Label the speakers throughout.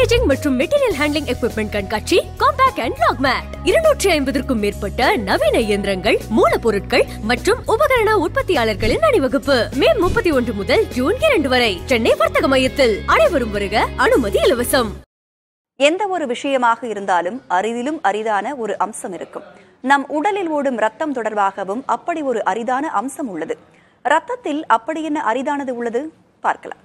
Speaker 1: packaging மற்றும் material handling equipment கண்காட்சி compact and lock mate இருநூற்றி ஐம்பதற்கும் மேற்பட்ட நவீன இயந்திரங்கள் மூலப்பொருட்கள் மற்றும் உபகரண உற்பத்தியாளர்களின் அணிவகுப்பு மே முப்பத்தி ஒன்று முதல் ஜூன் இரண்டு வரை சென்னை வர்த்தக மையத்தில் அனைவரும் வருக அனுமதி இலவசம்
Speaker 2: எந்த ஒரு விஷயமாக இருந்தாலும் அரிதிலும் அரிதான ஒரு அம்சம் இருக்கும் நம் உடலில் ஓடும் ரத்தம் தொடர்பாகவும் அப்படி ஒரு அரிதான அம்சம் உள்ளது ரத்தத்தில் அப்படி என்ன அரிதானது உள்ளது பார்க்கலாம்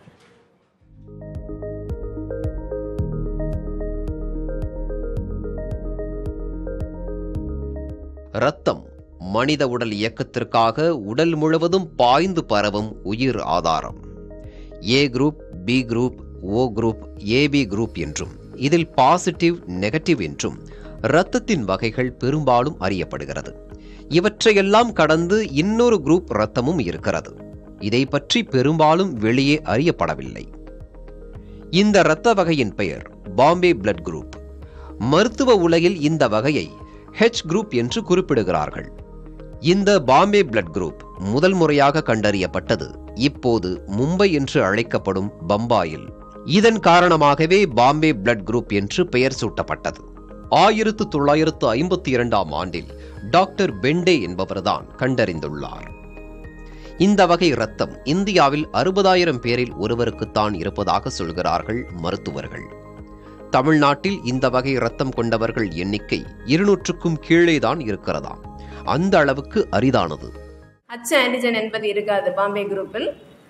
Speaker 3: இரத்தம் மனித உடல் இயக்கத்திற்காக உடல் முழுவதும் பாய்ந்து பரவும் உயிர் ஆதாரம் A group B group O group AB group என்றும் இதில் பாசிட்டிவ் நெகட்டிவ் என்றும் இரத்தத்தின் வகைகள் பெரும்பாலும் அறியப்படுகிறது இவற்றையெல்லாம் கடந்து இன்னொரு குரூப் இரத்தமும் இருக்கிறது இதை பற்றி பெரும்பாலும் வெளியே அறியப்படவில்லை இந்த இரத்த வகையின் பெயர் பாம்பே பிளட் குரூப் மருத்துவ உலகில் இந்த வகையை ஹெச் குரூப் என்று குறிப்பிடுகிறார்கள் இந்த பாம்பே பிளட் குரூப் முதல் முறையாக கண்டறியப்பட்டது இப்போது மும்பை என்று அழைக்கப்படும் பம்பாயில் இதன் காரணமாகவே பாம்பே பிளட் குரூப் என்று பெயர் சூட்டப்பட்டது ஆயிரத்து தொள்ளாயிரத்து ஐம்பத்தி இரண்டாம் ஆண்டில் டாக்டர் பெண்டே என்பவர்தான் கண்டறிந்துள்ளார் இந்த வகை இரத்தம் இந்தியாவில் அறுபதாயிரம் பேரில் ஒருவருக்குத்தான் இருப்பதாக சொல்கிறார்கள் மருத்துவர்கள் தமிழ்நாட்டில் இந்த வகை இரத்தம் கொண்டவர்கள் எண்ணிக்கை இருநூற்றுக்கும் கீழேதான் இருக்கிறதாம் அந்த அளவுக்கு அரிதானது
Speaker 4: ஹச் ஆன்டிஜன் என்பது இருக்காது பாம்பே குரூப்பில்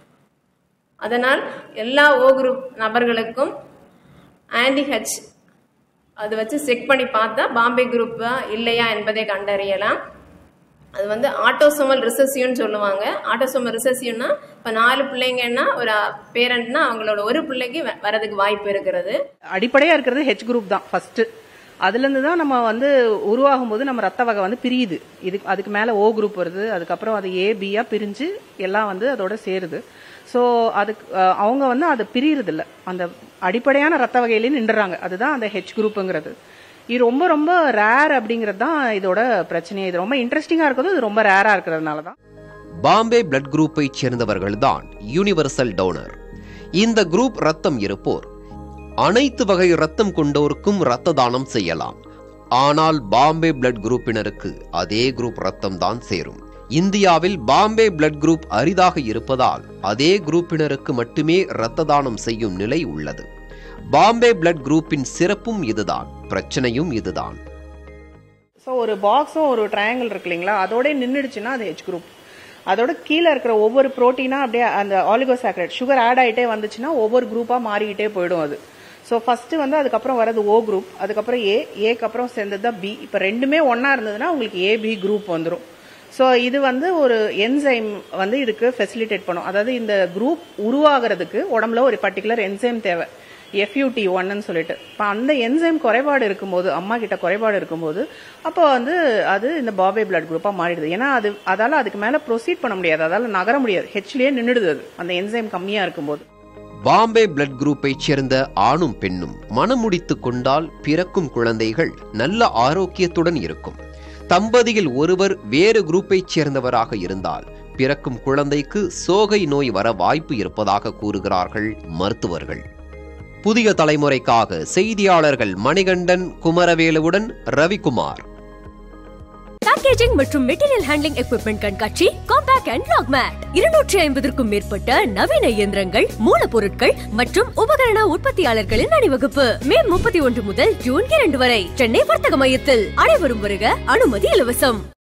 Speaker 4: அதனால் எல்லா ஓ குரூப் நபர்களுக்கும் ஆன்டி ஹச் அது வச்சு செக் பண்ணி பார்த்தா பாம்பே குரூப்பா இல்லையா என்பதை கண்டறியலாம் அது வந்து ஆட்டோசோமல் ரிசசிவ்னு சொல்லுவாங்க ஆட்டோசோமல் ரிசசிவ்னா இப்போ நாலு பிள்ளைங்கன்னா ஒரு பேரண்ட்னா அவங்களோட ஒரு பிள்ளைக்கு வ- வரதுக்கு வாய்ப்பு இருக்கிறது
Speaker 5: அடிப்படையா இருக்கிறது ஹெச் குரூப் தான் ஃபர்ஸ்ட் அதுல இருந்து தான் நம்ம வந்து உருவாகும் போது நம்ம ரத்த வகை வந்து பிரியுது இதுக்கு அதுக்கு மேல ஓ குரூப் வருது அதுக்கப்புறம் அது ஏ பியா பிரிஞ்சு எல்லாம் வந்து அதோட சேருது ஸோ அதுக்கு அஹ், அவங்க வந்து அதை பிரியறது இல்ல அந்த அடிப்படையான ரத்த வகையிலேயே நின்றுறாங்க அதுதான் அந்த ஹெச் குரூப்புங்கிறது இது ரொம்ப ரொம்ப ரேர் அப்படிங்கிறது தான் இதோட பிரச்சனையே இது ரொம்ப இன்ட்ரெஸ்டிங்கா இருக்கிறது இது ரொம்ப ரேரா இருக்கிறதுனால தான்
Speaker 3: பாம்பே பிளட் குரூப்பை சேர்ந்தவர்கள்தான் யூனிவர்சல் டோனர் இந்த குரூப் ரத்தம் இருப்போர் அனைத்து வகை ரத்தம் கொண்டோருக்கும் இரத்த தானம் செய்யலாம் ஆனால் பாம்பே பிளட் குரூப்பினருக்கு அதே குரூப் ரத்தம் தான் சேரும் இந்தியாவில் பாம்பே பிளட் குரூப் அரிதாக இருப்பதால் அதே குரூப்பினருக்கு மட்டுமே இரத்த தானம் செய்யும் நிலை உள்ளது பாம்பே பிளட் குரூப்பின் சிறப்பும் இதுதான் பிரச்சனையும் இதுதான்
Speaker 5: ஸோ ஒரு பாக்ஸும் ஒரு ட்ரையாங்கிள் இருக்கு இல்லைங்களா அதோட நின்றுடுச்சுன்னா அது ஹெச் குரூப் அதோட கீழே இருக்கிற ஒவ்வொரு ப்ரோட்டீனா அப்படியே அந்த ஆலிகோசாக்கரைட் சுகர் ஆட் ஆகிட்டே வந்துச்சுன்னா ஒவ்வொரு குரூப்பாக மாறிக்கிட்டே போயிடும் அது ஸோ ஃபர்ஸ்ட் வந்து அதுக்கப்புறம் வரது ஓ குரூப் அதுக்கப்புறம் ஏ ஏக்கு அப்புறம் சேர்ந்தது தான் பி இப்போ ரெண்டுமே ஒன்றா இருந்ததுன்னா உங்களுக்கு ஏபி குரூப் வந்துடும் ஸோ இது வந்து ஒரு என்சைம் வந்து இதுக்கு ஃபெசிலிட்டேட் பண்ணும் அதாவது இந்த குரூப் உருவாகிறதுக்கு உடம்புல ஒரு பர்டிகுலர் என்சைம் தேவை எஃப்யூடி ஒன்னு சொல்லிட்டு இப்போ அந்த என்சைம் குறைபாடு இருக்கும்போது அம்மா கிட்ட குறைபாடு இருக்கும்போது அப்போ வந்து அது இந்த பாபே பிளட் குரூப்பாக மாறிடுது ஏன்னா அது அதால அதுக்கு மேலே ப்ரொசீட் பண்ண முடியாது அதால நகர முடியாது ஹெச்லேயே நின்றுடுது அது அந்த என்சைம் கம்மியாக இருக்கும்போது
Speaker 3: பாம்பே பிளட் குரூப்பைச் சேர்ந்த ஆணும் பெண்ணும் மனமுடித்துக் கொண்டால் பிறக்கும் குழந்தைகள் நல்ல ஆரோக்கியத்துடன் இருக்கும் தம்பதியில் ஒருவர் வேறு குரூப்பைச் சேர்ந்தவராக இருந்தால் பிறக்கும் குழந்தைக்கு சோகை நோய் வர வாய்ப்பு இருப்பதாக கூறுகிறார்கள் மருத்துவர்கள் புதிய தலைமுறைக்காக செய்தியாளர்கள் மணிகண்டன் குமரவேலுவுடன் ரவிக்குமார்
Speaker 1: பேக்கேஜிங் மற்றும் மெட்டீரியல் ஹேண்ட்லிங் எக்யூப்மெண்ட் கண்காட்சி காம்பேக்ட் அண்ட் லாக் மேட் இருநூற்றி ஐம்பதற்கும் மேற்பட்ட நவீன இயந்திரங்கள் மூலப்பொருட்கள் மற்றும் உபகரண உற்பத்தியாளர்களின் அணிவகுப்பு மே முப்பத்தி ஒன்று முதல் ஜூன் இரண்டு வரை சென்னை வர்த்தக மையத்தில் அனைவரும் வருக அனுமதி இலவசம்